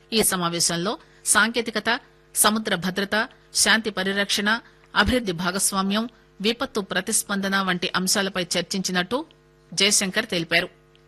ఈ సమావేశంలో సాంకేతికత సముద్ర భద్రత శాంతి పరిరక్షణ అభివృద్ది భాగస్వామ్యం విపత్తు ప్రతిస్పందన వంటి అంశాలపై చర్చించినట్టు జయశంకర్ తెలిపారు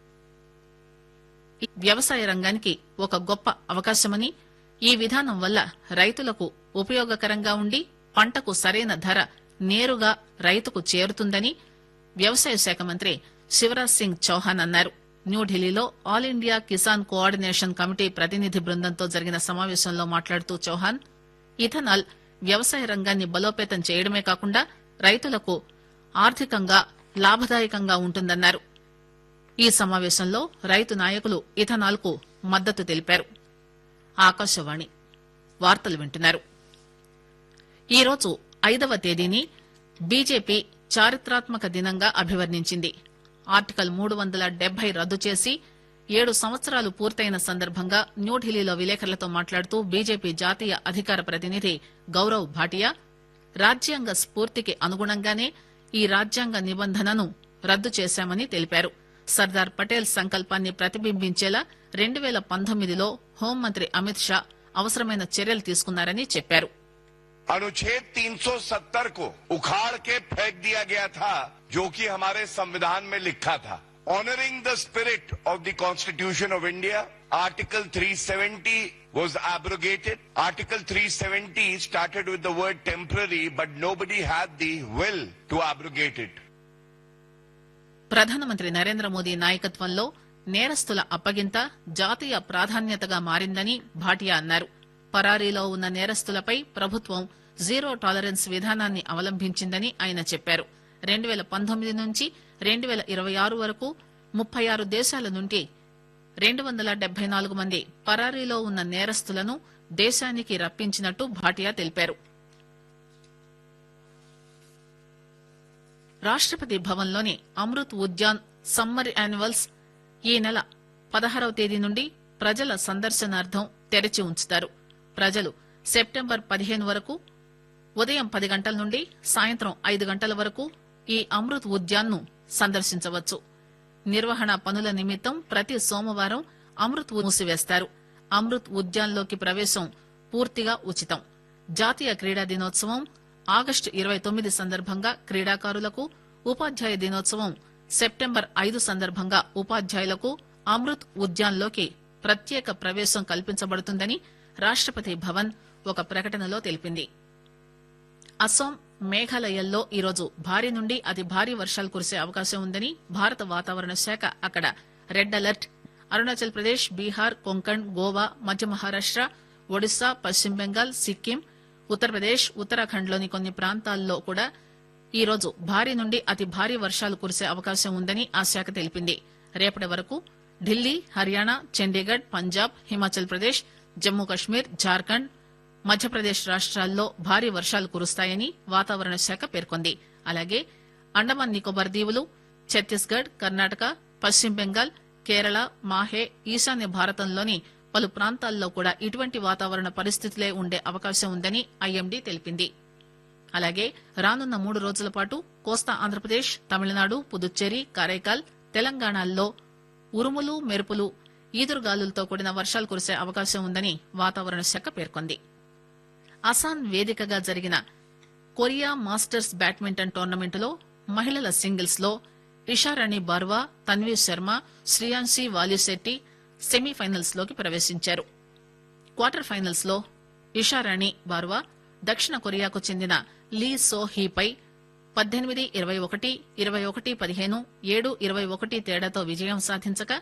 వ్యవసాయ రంగానికి ఒక గొప్ప అవకాశమని ఈ విధానం వల్ల రైతులకు ఉపయోగకరంగా ఉండి పంటకు సరైన ధర నేరుగా రైతుకు చేరుతుందని వ్యవసాయ శాఖ మంత్రి శివరాజ్ సింగ్ చౌహాన్ అన్నారు న్యూఢిల్లీలో all India Kisan coordination committee ప్రతినిధి బృందంతో జరిగిన సమావేశంలో మాట్లాడుతూ చౌహాన్ ఇథనాల్ వ్యవసాయ రంగాన్ని బలోపేతం చేయడమే కాకుండా రైతులకు ఆర్థికంగా లాభదాయకంగా ఉంటుందన్నారు ఈ సమావేశంలో రైతు నాయకులు ఇథనాల్ కు మద్దతు తెలిపారు ఆకాశవాణి వార్తలు వింటున్నారు ఈరోజు ఐదవ తేదీని బీజేపీ చారిత్రాత్మక దినంగా అభివర్ణించింది ఆర్టికల్ మూడు వందల డెబ్బై రద్దు చేసి ఏడు సంవత్సరాలు పూర్తయిన సందర్భంగా న్యూఢిల్లీలో విలేకరులతో మాట్లాడుతూ బీజేపీ జాతీయ అధికార ప్రతినిధి గౌరవ్ భాటియా రాజ్యాంగ స్ఫూర్తికి అనుగుణంగానే ఈ రాజ్యాంగ నిబంధనను రద్దు చేశామని తెలిపారు సర్దార్ పటేల్ సంకల్పాన్ని ప్రతిబింబించేలా రెండు పేల పంతొమ్మిదిలో హోంమంత్రి అమిత్ షా అవసరమైన చర్యలు తీసుకున్నారని చెప్పారు अनुच्छेद 370 को उखाड़ के फेंक दिया गया था जो कि हमारे संविधान में लिखा था honouring the spirit of the constitution of India article 370 was abrogated article 370 started with the word temporary but nobody had the will to abrogate it ప్రధానమంత్రి నరేంద్ర మోదీ నాయకత్వంలో నేరస్తుల అప్పగింత జాతీయ ప్రాధాన్యతగా మారిందని భాటియా అన్నారు పరారీలో ఉన్న నేరస్తులపై ప్రభుత్వం జీరో టాలరెన్స్ విధానాన్ని అవలంబించిందని ఆయన చెప్పారు రెండు పేల పంతొమ్మిది నుంచి రెండు పేల ఇరవై ఆరు వరకు ముప్పై ఆరు దేశాల నుండి రెండు వందల డెబ్బై నాలుగు మంది పరారీలో ఉన్న నేరస్తులను దేశానికి రప్పించినట్టు భాటియా తెలిపారు రాష్టపతి భవన్లోని అమృత్ ఉద్యాన్ సమ్మర్ యాన్యువల్స్ ఈ నెల పదహారవ తేదీ నుండి ప్రజల సందర్శనార్థం తెరిచి ఉంచుతారు ప్రజలు సెప్టెంబర్ పదిహేను వరకు ఉదయం పది గంటల నుండి సాయంత్రం ఐదు గంటల వరకు ఈ అమృత్ ఉద్యాన్ ను సందర్శించవచ్చు నిర్వహణ పనుల నిమిత్తం ప్రతి సోమవారం అమృత్ మూసివేస్తారు అమృత్ ఉద్యాన్ లోకి ప్రవేశం పూర్తిగా ఉచితం జాతీయ క్రీడా దినోత్సవం ఆగస్టు ఇరవై తొమ్మిది సందర్భంగా క్రీడాకారులకు ఉపాధ్యాయ దినోత్సవం సెప్టెంబర్ ఐదు సందర్భంగా ఉపాధ్యాయులకు అమృత్ ఉద్యాన్ లోకి ప్రత్యేక ప్రవేశం కల్పించబడుతుందని రాష్టపతి భవన్ ఒక ప్రకటనలో తెలిపింది అస్సాం మేఘాలయల్లో ఈరోజు భారీ నుండి అతి భారీ వర్షాలు కురిసే అవకాశం ఉందని భారత వాతావరణ శాఖ అక్కడ రెడ్ అలర్ట్ అరుణాచల్ ప్రదేశ్ బీహార్ కొంకణ్ గోవా మధ్య మహారాష్ట ఒడిశా పశ్చిమ బెంగాల్ సిక్కిం ఉత్తరప్రదేశ్ ఉత్తరాఖండ్ లోని కొన్ని ప్రాంతాల్లో కూడా ఈ రోజు భారీ నుండి అతి భారీ వర్షాలు కురిసే అవకాశం ఉందని ఆ శాఖ తెలిపింది రేపటి వరకు ఢిల్లీ హర్యానా చండీగఢ్ పంజాబ్ హిమాచల్ ప్రదేశ్ జమ్మూ కశ్మీర్ జార్ఖండ్ మధ్యప్రదేశ్ రాష్ట్రాల్లో భారీ వర్షాలు కురుస్తాయని వాతావరణ శాఖ పేర్కొంది అలాగే అండమాన్ నికోబార్ దీవులు ఛత్తీస్గఢ్ కర్ణాటక పశ్చిమ బెంగాల్ కేరళ మాహే ఈశాన్య భారతంలోని పలు ప్రాంతాల్లో కూడా ఇటువంటి వాతావరణ పరిస్థితులే ఉండే అవకాశం ఉందని ఐఎండీ తెలిపింది అలాగే రానున్న మూడు రోజుల పాటు కోస్తా ఆంధ్రప్రదేశ్ తమిళనాడు పుదుచ్చేరి కారైకాల్ తెలంగాణల్లో ఉరుములు మెరుపులు ఈదురుగాలులతో కూడిన వర్షాలు కురిసే అవకాశం ఉందని వాతావరణ శాఖ పేర్కొంది అసాన్ వేదికగా జరిగిన కొరియా మాస్టర్స్ బ్యాడ్మింటన్ టోర్నమెంటులో మహిళల సింగిల్స్ లో ఇషారాణి బార్వా తన్వీ శర్మ శ్రియాన్షి వాలిశెట్టి సెమీఫైనల్స్ లోకి ప్రవేశించారు క్వార్టర్ ఫైనల్స్ లో ఇషారాణి బార్వా దక్షిణ కొరియాకు చెందిన లీ సో హీపై పద్దెనిమిది ఇరవై ఒకటి ఇరవై ఒకటి పదిహేను ఏడు ఇరవై ఒకటి తేడాతో విజయం సాధించగా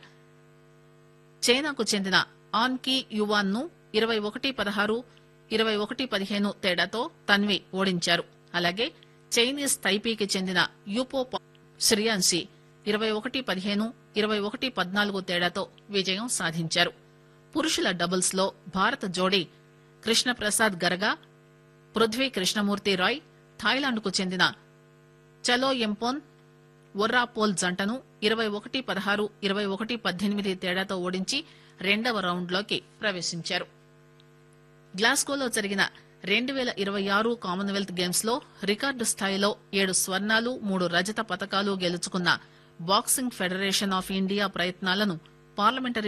చైనాకు చెందిన ఆన్ కి యువాన్ ను ఇరవై ఒకటి పదహారు ఇరవై ఒకటి పదిహేను తేడాతో తన్వి ఓడించారు అలాగే చైనీస్ తైపీకి చెందిన యూపో శ్రియాన్సి ఇరవై ఒకటి పదిహేను ఇరవై ఒకటి పద్నాలుగు తేడాతో విజయం సాధించారు పురుషుల డబుల్స్ లో భారత జోడీ కృష్ణప్రసాద్ గరగా పృథ్వీ కృష్ణమూర్తి రాయ్ థాయిలాండ్ కు చెందిన చలో ఎంపోన్ ఒర్రాపోల్ జంటను ఇరవై ఒకటి పదహారు ఇరవై ఒకటి పద్దెనిమిది తేడాతో ఓడించి రెండవ రౌండ్లోకి ప్రవేశించారు గ్లాస్గోలో జరిగిన రెండు వేల ఇరవై ఆరు కామన్వెల్త్ గేమ్స్ లో రికార్డు స్థాయిలో ఏడు స్వర్ణాలు మూడు రజత పతకాలు గెలుచుకున్న బాక్సింగ్ ఫెడరేషన్ ఆఫ్ ఇండియా ప్రయత్నాలను పార్లమెంటరీ